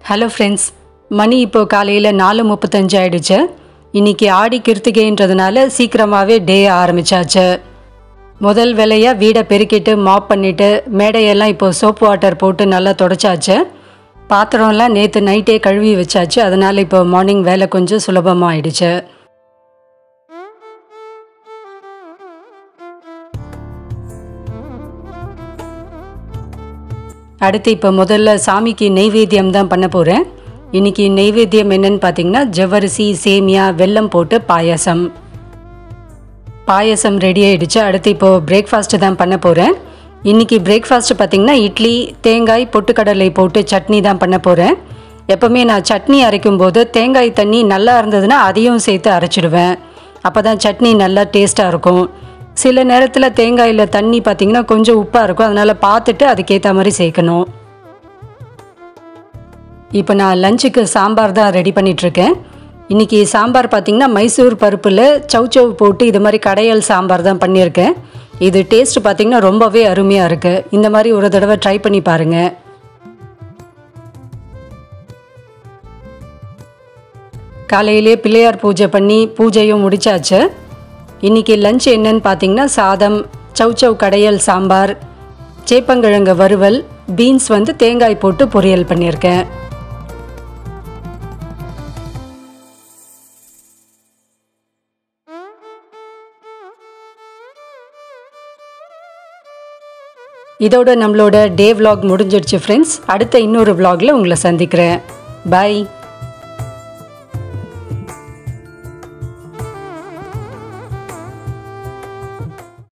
hello friends மணி இப்போ காலையில் நாலு முப்பத்தஞ்சு ஆயிடுச்சு இன்னைக்கு ஆடி கிருத்திகைன்றதுனால சீக்கிரமாகவே டே ஆரம்பிச்சாச்சு முதல் வேலையாக வீடை பெருக்கிட்டு மாப் பண்ணிவிட்டு மேடையெல்லாம் இப்போ சோப் வாட்டர் போட்டு நல்லா தொடச்சாச்சு பாத்திரம்லாம் நேற்று நைட்டே கழுவி வச்சாச்சு அதனால் இப்போ மார்னிங் வேலை கொஞ்சம் சுலபமாக ஆயிடுச்சு அடுத்து இப்போ முதல்ல சாமிக்கு நெய்வேத்தியம் தான் பண்ண போகிறேன் இன்னைக்கு நெய்வேத்தியம் என்னன்னு பார்த்தீங்கன்னா ஜவ்வரிசி சேமியா வெல்லம் போட்டு பாயாசம் பாயாசம் ரெடி ஆயிடுச்சு அடுத்து இப்போது பிரேக்ஃபாஸ்ட்டு தான் பண்ண போகிறேன் இன்னைக்கு பிரேக்ஃபாஸ்ட் பார்த்தீங்கன்னா இட்லி தேங்காய் பொட்டுக்கடலை போட்டு சட்னி தான் பண்ண போகிறேன் எப்போவுமே நான் சட்னி அரைக்கும் போது தேங்காய் தண்ணி நல்லா இருந்ததுன்னா அதையும் சேர்த்து அரைச்சிடுவேன் அப்போ தான் சட்னி நல்லா டேஸ்ட்டாக இருக்கும் சில நேரத்தில் தேங்காயில் தண்ணி பார்த்தீங்கன்னா கொஞ்சம் உப்பாக இருக்கும் அதனால் பார்த்துட்டு அதுக்கேற்ற மாதிரி சேர்க்கணும் இப்போ நான் லஞ்சுக்கு சாம்பார் தான் ரெடி பண்ணிகிட்ருக்கேன் இன்றைக்கி சாம்பார் பார்த்திங்கன்னா மைசூர் பருப்பில் சவுச்சவ் போட்டு இது மாதிரி கடையல் சாம்பார் தான் பண்ணியிருக்கேன் இது டேஸ்ட் பார்த்திங்கன்னா ரொம்பவே அருமையாக இருக்குது இந்த மாதிரி ஒரு தடவை ட்ரை பண்ணி பாருங்கள் காலையிலே பிள்ளையார் பூஜை பண்ணி பூஜையும் முடிச்சாச்சு இன்றைக்கி லஞ்ச் என்னன்னு பார்த்தீங்கன்னா சாதம் சவுச்சவ் கடையல் சாம்பார் சேப்பங்கிழங்கு வறுவல் பீன்ஸ் வந்து தேங்காய் போட்டு பொரியல் பண்ணியிருக்கேன் இதோட நம்மளோட டே vlog முடிஞ்சிடுச்சு ஃப்ரெண்ட்ஸ் அடுத்த இன்னொரு vlogல உங்களை சந்திக்கிறேன் பை